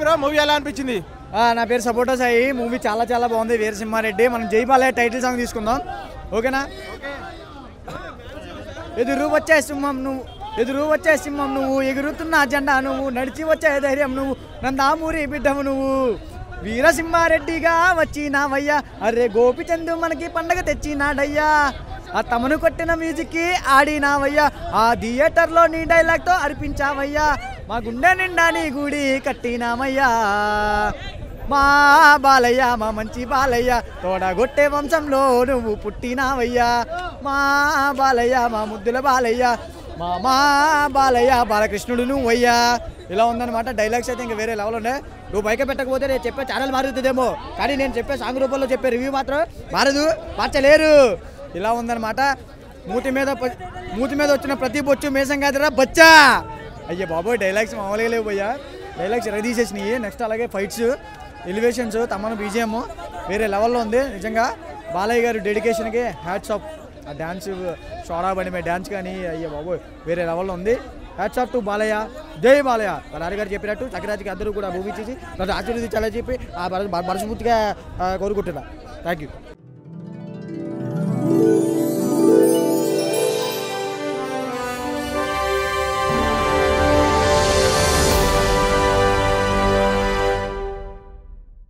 bro movie ఎలా అనిపించింది ఆ, నా పేరు సపోటా సాయి మూవీ చాలా చాలా బాగుంది వీరసింహారెడ్డి మనం జైబాలయ టైటిల్ సాంగ్ తీసుకుందాం ఓకేనా ఎదురు వచ్చే సింహం నువ్వు ఎదురు వచ్చే సింహం నువ్వు ఎగురుతున్న జెండా నువ్వు నడిచి వచ్చే ధైర్యం నువ్వు నందామూరి బిడ్డవు నువ్వు వీరసింహారెడ్డిగా వచ్చినావయ్యా అరే గోపిచందు మనకి పండగ తెచ్చినాడయ్యా ఆ తమను కొట్టిన మ్యూజిక్కి ఆడినావయ్యా ఆ థియేటర్లో నీ డైలాగ్తో అర్పించావయ్యా మా గుండె నిండా నీ గుడి కట్టినామయ్యా మా బాలయ్య మా మంచి బాలయ్య తోడగొట్టే వంశంలో నువ్వు పుట్టినావయ్యా మా బాలయ్య మా ముద్దుల బాలయ్య మా మా బాలయ్య బాలకృష్ణుడు నువ్వయ్యా ఇలా ఉందన్నమాట డైలాగ్స్ అయితే ఇంకా వేరే లెవెల్ ఉండే నువ్వు బయట పెట్టకపోతే నేను చెప్పే ఛానల్ మారుతుందేమో కానీ నేను చెప్పే సాంగ్ రూపంలో చెప్పే రివ్యూ మాత్రం మారదు మార్చలేరు ఇలా ఉందన్నమాట మూతి మీద ప- మూతి మీద వచ్చిన ప్రతి బొచ్చు మేసం కాదురా బచ్చా అయ్యే బాబోయ్ డైలాగ్స్ మామూలుగా లేవు భయ్యా డైలాగ్స్ రెడీ చేసినాయి నెక్స్ట్ అలాగే ఫైట్స్ ఎలివేషన్స్ తమను బీజిఎం వేరే లెవెల్లో ఉంది నిజంగా బాలయ్య గారి డెడికేషన్కి హ్యాట్స్ ఆఫ్ ఆ డ్యాన్స్ షోడా బండి మీద డ్యాన్స్ కానీ అయ్యే బాబోయ్ వేరే లెవెల్లో ఉంది హ్యాట్స్ ఆఫ్ టు బాలయ్య జై బాలయ్య వాళ్ళ గారు చెప్పినట్టు చక్రాజ్కి అందరూ కూడా మూవీ చేసి నన్ను ఆశీర్వదించాలని చెప్పి ఆ మనస్ఫూర్తిగా కోరుకుంటున్నా థ్యాంక్ యూ